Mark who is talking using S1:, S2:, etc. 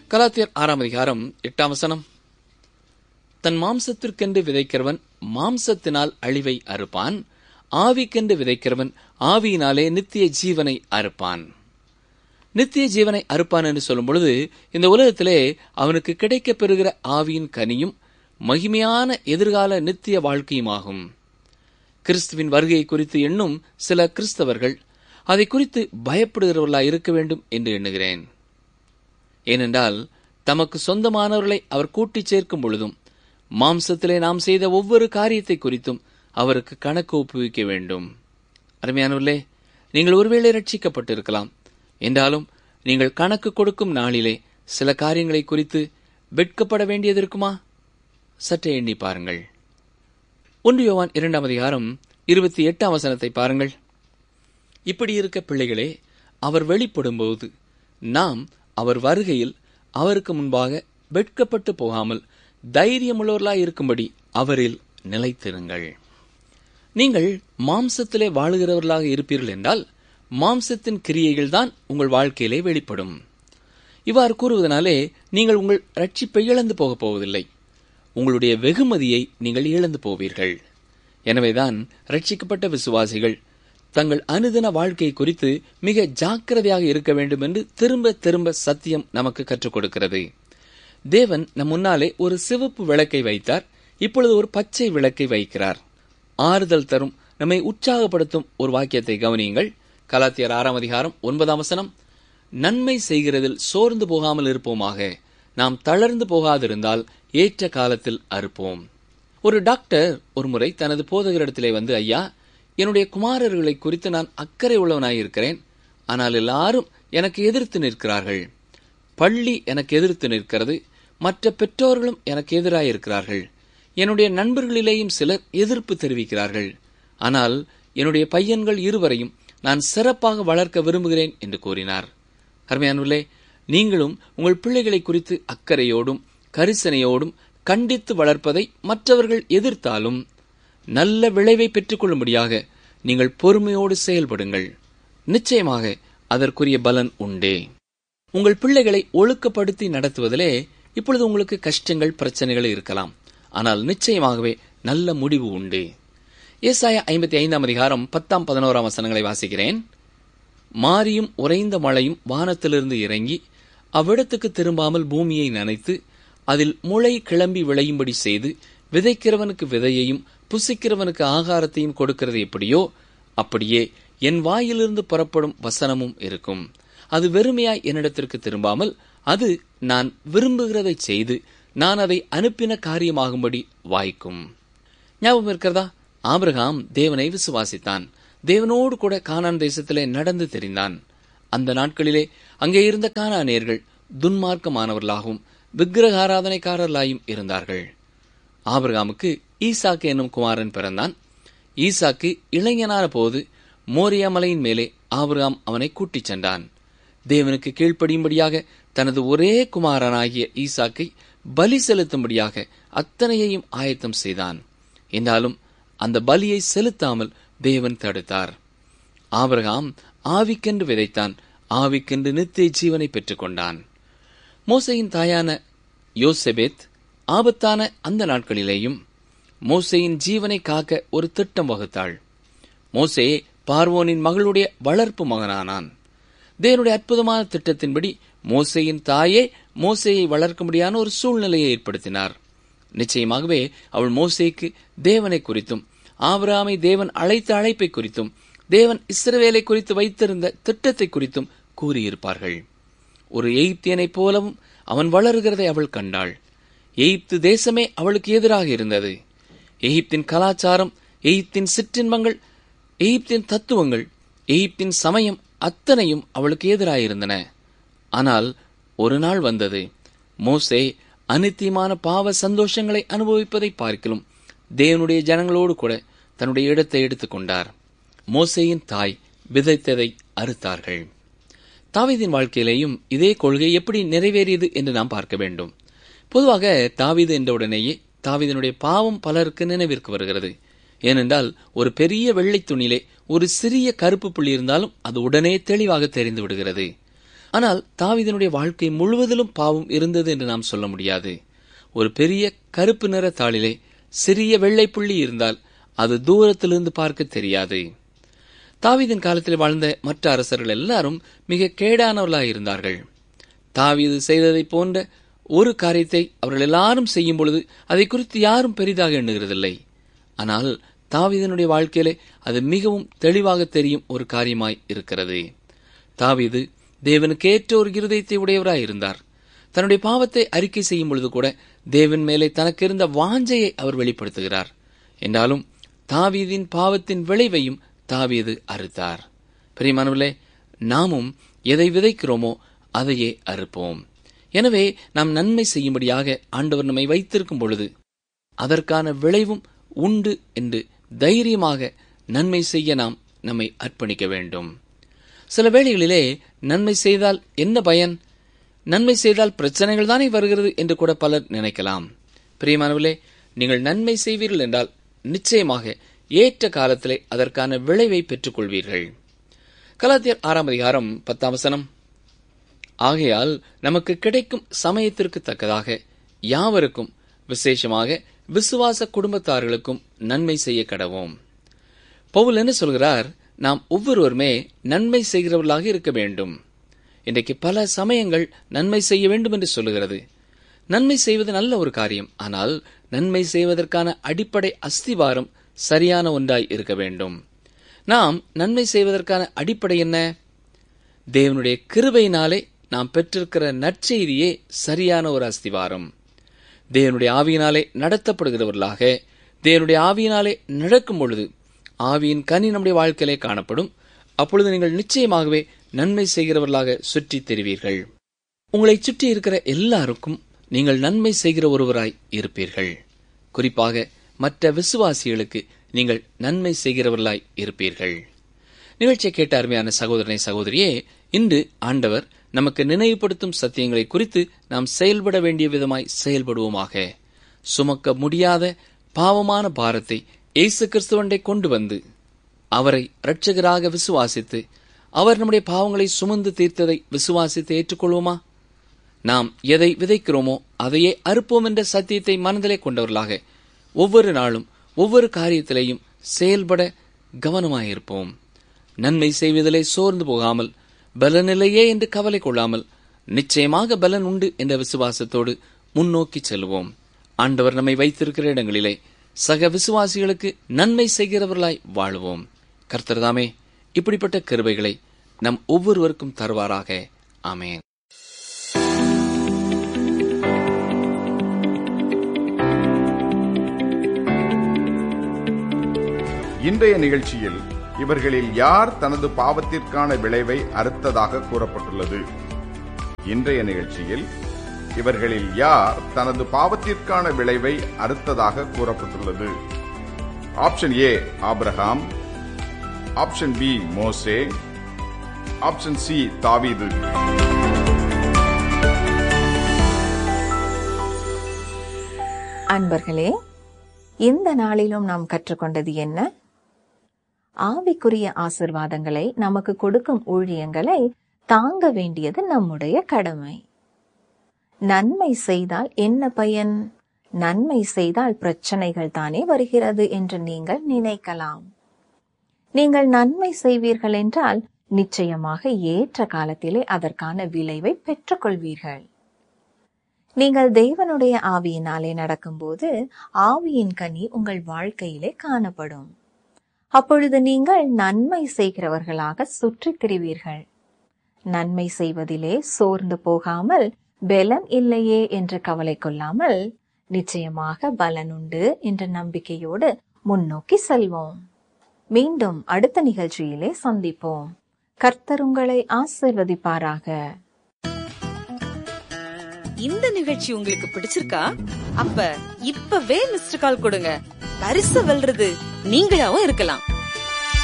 S1: கலாத்தியர் ஆறாம் அதிகாரம் எட்டாம் வசனம் தன் மாம்சத்திற்கென்று விதைக்கிறவன் மாம்சத்தினால் அழிவை அறுப்பான் ஆவிக்கென்று விதைக்கிறவன் ஆவியினாலே நித்திய ஜீவனை அறுப்பான் நித்திய ஜீவனை அறுப்பான் என்று சொல்லும் பொழுது இந்த உலகத்திலே அவனுக்கு கிடைக்கப் பெறுகிற ஆவியின் கனியும் மகிமையான எதிர்கால நித்திய வாழ்க்கையுமாகும் கிறிஸ்துவின் வருகை குறித்து எண்ணும் சில கிறிஸ்தவர்கள் அதை குறித்து பயப்படுகிறவர்களாய் இருக்க வேண்டும் என்று எண்ணுகிறேன் ஏனென்றால் தமக்கு சொந்தமானவர்களை அவர் கூட்டிச் சேர்க்கும் பொழுதும் மாம்சத்திலே நாம் செய்த ஒவ்வொரு காரியத்தை குறித்தும் அவருக்கு கணக்கு ஒப்புவிக்க வேண்டும் அருமையானவர்களே நீங்கள் ஒருவேளை ரட்சிக்கப்பட்டிருக்கலாம் என்றாலும் நீங்கள் கணக்கு கொடுக்கும் நாளிலே சில காரியங்களை குறித்து வெட்கப்பட வேண்டியது இருக்குமா சற்றே எண்ணி பாருங்கள் ஒன்று யோவான் இரண்டாம் அதிகாரம் இருபத்தி எட்டாம் வசனத்தை பாருங்கள் இப்படி இருக்க பிள்ளைகளே அவர் வெளிப்படும்போது நாம் அவர் வருகையில் அவருக்கு முன்பாக வெட்கப்பட்டு போகாமல் தைரியமுள்ளவர்களாய் இருக்கும்படி அவரில் நிலைத்திருங்கள் நீங்கள் மாம்சத்திலே வாழுகிறவர்களாக இருப்பீர்கள் என்றால் மாம்சத்தின் கிரியைகள் தான் உங்கள் வாழ்க்கையிலே வெளிப்படும் இவ்வாறு கூறுவதனாலே நீங்கள் உங்கள் ரட்சிப்பை இழந்து போகப் போவதில்லை உங்களுடைய வெகுமதியை நீங்கள் இழந்து போவீர்கள் எனவேதான் ரட்சிக்கப்பட்ட விசுவாசிகள் தங்கள் அனுதின வாழ்க்கை குறித்து மிக ஜாக்கிரதையாக இருக்க வேண்டும் என்று திரும்ப திரும்ப சத்தியம் நமக்கு கற்றுக் கொடுக்கிறது தேவன் நம் முன்னாலே ஒரு சிவப்பு விளக்கை வைத்தார் இப்பொழுது ஒரு பச்சை விளக்கை வைக்கிறார் ஆறுதல் தரும் நம்மை உற்சாகப்படுத்தும் ஒரு வாக்கியத்தை கவனியுங்கள் கலாத்தியர் ஆறாம் அதிகாரம் ஒன்பதாம் வசனம் நன்மை செய்கிறதில் சோர்ந்து போகாமல் இருப்போமாக நாம் தளர்ந்து போகாதிருந்தால் ஏற்ற காலத்தில் அறுப்போம் ஒரு டாக்டர் ஒருமுறை தனது போதகரிடத்திலே வந்து ஐயா என்னுடைய குமாரர்களை குறித்து நான் அக்கறை உள்ளவனாயிருக்கிறேன் ஆனால் எல்லாரும் எனக்கு எதிர்த்து நிற்கிறார்கள் பள்ளி எனக்கு எதிர்த்து நிற்கிறது மற்ற பெற்றோர்களும் எனக்கு எதிராயிருக்கிறார்கள் என்னுடைய நண்பர்களிலேயும் சிலர் எதிர்ப்பு தெரிவிக்கிறார்கள் ஆனால் என்னுடைய பையன்கள் இருவரையும் நான் சிறப்பாக வளர்க்க விரும்புகிறேன் என்று கூறினார் அருமையானுள்ளே நீங்களும் உங்கள் பிள்ளைகளை குறித்து அக்கறையோடும் கரிசனையோடும் கண்டித்து வளர்ப்பதை மற்றவர்கள் எதிர்த்தாலும் நல்ல விளைவை பெற்றுக்கொள்ளும்படியாக நீங்கள் பொறுமையோடு செயல்படுங்கள் நிச்சயமாக அதற்குரிய பலன் உண்டே உங்கள் பிள்ளைகளை ஒழுக்கப்படுத்தி நடத்துவதிலே இப்பொழுது உங்களுக்கு கஷ்டங்கள் பிரச்சனைகள் இருக்கலாம் ஆனால் நிச்சயமாகவே நல்ல முடிவு உண்டு ஏசாய ஐம்பத்தி ஐந்தாம் அதிகாரம் பத்தாம் பதினோராம் வசனங்களை வாசிக்கிறேன் மாரியும் உறைந்த மழையும் வானத்திலிருந்து இறங்கி அவ்விடத்துக்கு திரும்பாமல் பூமியை நனைத்து அதில் முளை கிளம்பி விளையும்படி செய்து விதைக்கிறவனுக்கு விதையையும் புசிக்கிறவனுக்கு ஆகாரத்தையும் கொடுக்கிறது எப்படியோ அப்படியே என் வாயிலிருந்து புறப்படும் வசனமும் இருக்கும் அது வெறுமையாய் என்னிடத்திற்கு திரும்பாமல் அது நான் விரும்புகிறதை செய்து நான் அதை அனுப்பின காரியமாகும்படி வாய்க்கும் ஞாபகம் இருக்கிறதா ஆபிரகாம் தேவனை விசுவாசித்தான் தேவனோடு கூட கானான் தேசத்திலே நடந்து தெரிந்தான் அந்த நாட்களிலே அங்கே இருந்த கானானியர்கள் துன்மார்க்கமானவர்களாகவும் விக்கிரக ஆராதனைக்காரர்களாயும் இருந்தார்கள் ஆபிரகாமுக்கு ஈசாக்கு என்னும் குமாரன் பிறந்தான் ஈசாக்கு இளைஞனான போது மோரியா மலையின் மேலே ஆபிரகாம் அவனை கூட்டிச் சென்றான் தேவனுக்கு கீழ்ப்படியும்படியாக தனது ஒரே குமாரனாகிய ஈசாக்கை பலி செலுத்தும்படியாக அத்தனையையும் ஆயத்தம் செய்தான் என்றாலும் அந்த பலியை செலுத்தாமல் தேவன் தடுத்தார் ஆபிரகாம் ஆவிக்கென்று விதைத்தான் ஆவிக்கென்று நித்திய ஜீவனை பெற்றுக்கொண்டான் மோசையின் தாயான யோசெபேத் ஆபத்தான அந்த நாட்களிலேயும் மோசையின் ஜீவனை காக்க ஒரு திட்டம் வகுத்தாள் மோசே பார்வோனின் மகளுடைய வளர்ப்பு மகனானான் தேவனுடைய அற்புதமான திட்டத்தின்படி மோசையின் தாயே மோசையை வளர்க்கும்படியான ஒரு சூழ்நிலையை ஏற்படுத்தினார் நிச்சயமாகவே அவள் மோசேக்கு தேவனை குறித்தும் ஆபிரகாமை தேவன் அழைத்த அழைப்பை குறித்தும் தேவன் இஸ்ரவேலை குறித்து வைத்திருந்த திட்டத்தை குறித்தும் கூறியிருப்பார்கள் ஒரு எய்ப்தியனைப் போலவும் அவன் வளருகிறதை அவள் கண்டாள் எய்ப்து தேசமே அவளுக்கு எதிராக இருந்தது எகிப்தின் கலாச்சாரம் எகிப்தின் சிற்றின்பங்கள் எகிப்தின் தத்துவங்கள் எகிப்தின் சமயம் அத்தனையும் அவளுக்கு எதிராயிருந்தன ஆனால் ஒரு நாள் வந்தது மோசே அனித்தியமான பாவ சந்தோஷங்களை அனுபவிப்பதை பார்க்கிலும் தேவனுடைய ஜனங்களோடு கூட தன்னுடைய இடத்தை எடுத்துக்கொண்டார் மோசேயின் தாய் விதைத்ததை அறுத்தார்கள் தாவீதின் வாழ்க்கையிலேயும் இதே கொள்கை எப்படி நிறைவேறியது என்று நாம் பார்க்க வேண்டும் பொதுவாக தாவீது என்ற உடனேயே தாவீதனுடைய பாவம் பலருக்கு நினைவிற்கு வருகிறது ஏனென்றால் ஒரு பெரிய வெள்ளை துணியிலே ஒரு சிறிய கருப்பு புள்ளி இருந்தாலும் அது உடனே தெளிவாக தெரிந்து விடுகிறது ஆனால் தாவீதினுடைய வாழ்க்கை முழுவதிலும் பாவம் இருந்தது என்று நாம் சொல்ல முடியாது ஒரு பெரிய கருப்பு நிற தாளிலே சிறிய வெள்ளை புள்ளி இருந்தால் அது தூரத்திலிருந்து பார்க்க தெரியாது தாவீதின் காலத்தில் வாழ்ந்த மற்ற அரசர்கள் எல்லாரும் மிக கேடானவர்களாக இருந்தார்கள் தாவீது செய்ததைப் போன்ற ஒரு காரியத்தை அவர்கள் எல்லாரும் செய்யும் பொழுது அதை குறித்து யாரும் பெரிதாக எண்ணுகிறதில்லை ஆனால் தாவீதனுடைய வாழ்க்கையிலே அது மிகவும் தெளிவாக தெரியும் ஒரு காரியமாய் இருக்கிறது தாவீது தேவனுக்கு ஏற்ற ஒரு இருதயத்தை உடையவராய் இருந்தார் தன்னுடைய பாவத்தை அறிக்கை செய்யும் பொழுது கூட தேவன் மேலே தனக்கு இருந்த வாஞ்சையை அவர் வெளிப்படுத்துகிறார் என்றாலும் தாவீதின் பாவத்தின் விளைவையும் தாவீது அறுத்தார் பிரியமானவர்களே நாமும் எதை விதைக்கிறோமோ அதையே அறுப்போம் எனவே நாம் நன்மை செய்யும்படியாக ஆண்டவர் நம்மை வைத்திருக்கும் பொழுது அதற்கான விளைவும் உண்டு என்று தைரியமாக நன்மை செய்ய நாம் நம்மை அர்ப்பணிக்க வேண்டும் சில வேளைகளிலே நன்மை செய்தால் என்ன பயன் நன்மை செய்தால் பிரச்சனைகள் தானே வருகிறது என்று கூட பலர் நினைக்கலாம் பிரியமானவர்களே நீங்கள் நன்மை செய்வீர்கள் என்றால் நிச்சயமாக ஏற்ற காலத்திலே அதற்கான விளைவை பெற்றுக் கொள்வீர்கள் கலாத்தியர் ஆறாம் அதிகாரம் பத்தாம் வசனம் ஆகையால் நமக்கு கிடைக்கும் சமயத்திற்கு தக்கதாக யாவருக்கும் விசேஷமாக விசுவாச குடும்பத்தார்களுக்கும் நன்மை செய்ய கடவோம் பவுல் என்ன சொல்கிறார் நாம் ஒவ்வொருவருமே நன்மை செய்கிறவர்களாக இருக்க வேண்டும் இன்றைக்கு பல சமயங்கள் நன்மை செய்ய வேண்டும் என்று சொல்லுகிறது நன்மை செய்வது நல்ல ஒரு காரியம் ஆனால் நன்மை செய்வதற்கான அடிப்படை அஸ்திவாரம் சரியான ஒன்றாய் இருக்க வேண்டும் நாம் நன்மை செய்வதற்கான அடிப்படை என்ன தேவனுடைய கிருபையினாலே நாம் பெற்றிருக்கிற நற்செய்தியே சரியான ஒரு அஸ்திவாரம் தேவனுடைய ஆவியினாலே நடத்தப்படுகிறவர்களாக தேவனுடைய ஆவியினாலே நடக்கும் பொழுது ஆவியின் கனி நம்முடைய வாழ்க்கையிலே காணப்படும் அப்பொழுது நீங்கள் நிச்சயமாகவே நன்மை செய்கிறவர்களாக சுற்றித் தெரிவீர்கள் உங்களை சுற்றி இருக்கிற எல்லாருக்கும் நீங்கள் நன்மை செய்கிற ஒருவராய் இருப்பீர்கள் குறிப்பாக மற்ற விசுவாசிகளுக்கு நீங்கள் நன்மை செய்கிறவர்களாய் இருப்பீர்கள் நிகழ்ச்சியை கேட்ட அருமையான சகோதரனை சகோதரியே இன்று ஆண்டவர் நமக்கு நினைவுபடுத்தும் சத்தியங்களை குறித்து நாம் செயல்பட வேண்டிய விதமாய் செயல்படுவோமாக சுமக்க முடியாத பாவமான பாரத்தை இயேசு கிறிஸ்துவண்டை கொண்டு வந்து அவரை இரட்சகராக விசுவாசித்து அவர் நம்முடைய பாவங்களை சுமந்து தீர்த்ததை விசுவாசித்து ஏற்றுக்கொள்வோமா நாம் எதை விதைக்கிறோமோ அதையே அறுப்போம் என்ற சத்தியத்தை மனதிலே கொண்டவர்களாக ஒவ்வொரு நாளும் ஒவ்வொரு காரியத்திலேயும் செயல்பட கவனமாயிருப்போம் நன்மை செய்வதிலே சோர்ந்து போகாமல் பலனில்லையே என்று கவலை கொள்ளாமல் நிச்சயமாக பலன் உண்டு என்ற விசுவாசத்தோடு முன்னோக்கி செல்வோம் ஆண்டவர் நம்மை வைத்திருக்கிற இடங்களிலே சக விசுவாசிகளுக்கு நன்மை செய்கிறவர்களாய் வாழுவோம் கர்த்தர்தாமே இப்படிப்பட்ட கிருபைகளை நம் ஒவ்வொருவருக்கும் தருவாராக ஆமேன்
S2: இன்றைய நிகழ்ச்சியில் இவர்களில் யார் தனது பாவத்திற்கான விளைவை அறுத்ததாக கூறப்பட்டுள்ளது இன்றைய நிகழ்ச்சியில் இவர்களில் யார் தனது பாவத்திற்கான விளைவை அறுத்ததாக கூறப்பட்டுள்ளது option A Abraham option B மோசே ஆப்ஷன் சி தாவீது
S3: அன்பர்களே இந்த நாளிலும் நாம் கற்றுக்கொண்டது என்ன ஆவிக்குரிய ஆசிர்வாதங்களை நமக்கு கொடுக்கும் ஊழியங்களை தாங்க வேண்டியது நம்முடைய கடமை நன்மை செய்தால் என்ன பயன் நன்மை செய்தால் பிரச்சனைகள் தானே வருகிறது என்று நீங்கள் நினைக்கலாம் நீங்கள் நன்மை செய்வீர்கள் என்றால் நிச்சயமாக ஏற்ற காலத்திலே அதற்கான விளைவை பெற்றுக்கொள்வீர்கள் நீங்கள் தேவனுடைய ஆவியினாலே நடக்கும்போது ஆவியின் கனி உங்கள் வாழ்க்கையிலே காணப்படும் அப்பொழுது நீங்கள் நன்மை செய்கிறவர்களாக சுற்றித் திரிவீர்கள் நன்மை செய்வதிலே சோர்ந்து போகாமல் பலன் இல்லையே என்று கவலை கொள்ளாமல் நிச்சயமாக பலன் உண்டு என்ற நம்பிக்கையோடு முன்னோக்கி செல்வோம் மீண்டும் அடுத்த நிகழ்ச்சியிலே சந்திப்போம் கர்த்தர் உங்களை ஆசிர்வதிப்பாராக
S4: இந்த நிகழ்ச்சி உங்களுக்கு பிடிச்சிருக்கா அப்ப இப்பவே மிஸ்டர் கால் கொடுங்க பரிசு வெல்றது நீங்களாவும் இருக்கலாம்